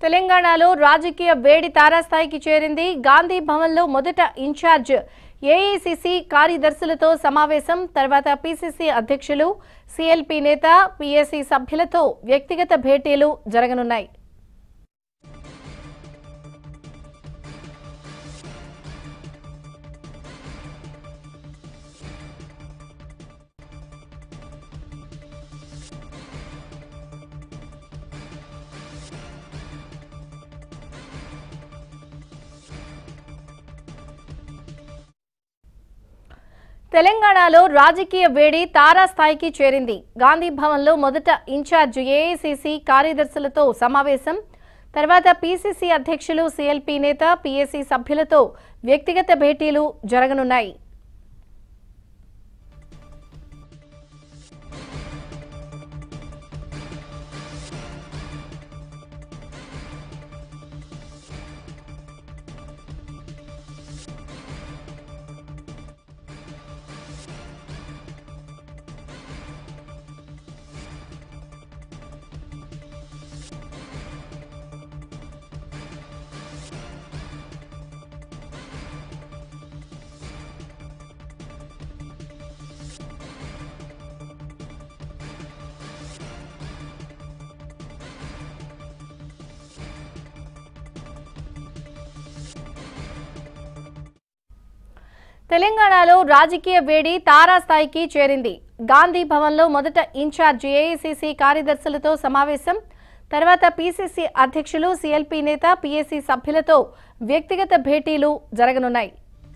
తెలంగాణలో రాజకీయ వేడి తారాస్థాయికి చేరింది గాంధీ భవన్లో మొదట ఇన్ఛార్జ్ ఏఐసిసి కార్యదర్శులతో సమావేశం తర్వాత పిసిసి అధ్యక్షులు సిఎల్పి నేత పిఎస్సి సభ్యులతో వ్యక్తిగత భేటీలు జరగనున్నాయి తెలంగాణలో రాజకీయ వేడి తారాస్థాయికి చేరింది గాంధీ భవన్లో మొదట ఇన్ఛార్జ్ ఏఐసిసి కార్యదర్శులతో సమావేశం తర్వాత పిసిసి అధ్యక్షులు సిఎల్పి నేత పిఎస్సి సభ్యులతో వ్యక్తిగత భేటీలు జరగనున్నాయి తెలంగాణలో రాజకీయ వేడి తారాస్థాయికి చేరింది గాంధీ భవన్లో మొదట ఇన్ఛార్జ్ ఏఐసిసి కార్యదర్శులతో సమావేశం తర్వాత పిసిసి అధ్యక్షులు సిఎల్పి నేత పిఎస్సి సభ్యులతో వ్యక్తిగత భేటీలు జరగనున్నాయి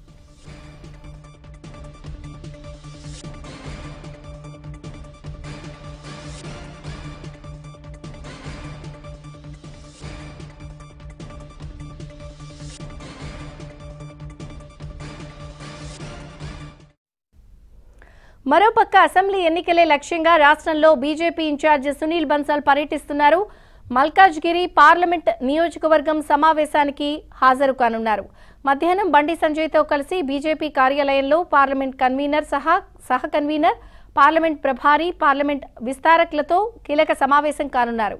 మరోపక్క అసెంబ్లీ ఎన్నికలే లక్ష్యంగా రాష్ట్రంలో బీజేపీ ఇన్ఛార్జ్ సునీల్ బన్సాల్ పర్యటిస్తున్నారు మల్కాజ్గిరి పార్లమెంట్ నియోజకవర్గం సమావేశానికి హాజరు కానున్నారు మధ్యాహ్నం బండి సంజయ్తో కలిసి బీజేపీ కార్యాలయంలో పార్లమెంట్ కన్వీనర్ సహా సహ కన్వీనర్ పార్లమెంట్ ప్రభారి పార్లమెంట్ విస్తారకులతో కీలక సమావేశం కానున్నారు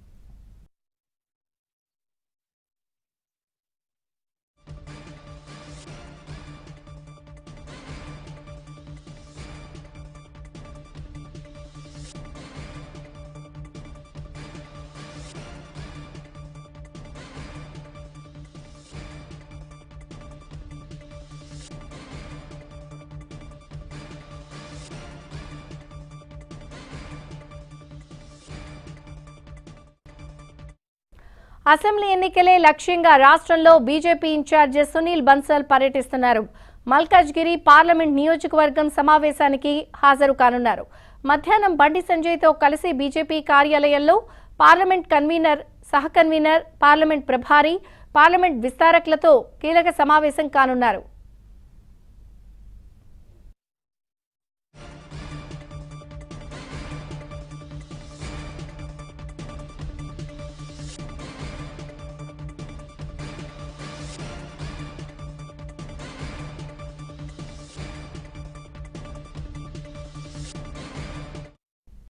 అసెంబ్లీ ఎన్నికలే లక్ష్యంగా రాష్ట్రంలో బీజేపీ ఇన్ఛార్జ్ సునీల్ బన్సల్ పర్యటిస్తున్నారు మల్కాజ్గిరి పార్లమెంట్ నియోజకవర్గం సమావేశానికి హాజరు కానున్నారు మధ్యాహ్నం బండి సంజయ్తో కలిసి బీజేపీ కార్యాలయంలో పార్లమెంట్ కన్వీనర్ సహ కన్వీనర్ పార్లమెంట్ ప్రభారి పార్లమెంట్ విస్తారకులతో కీలక సమావేశం కానున్నారు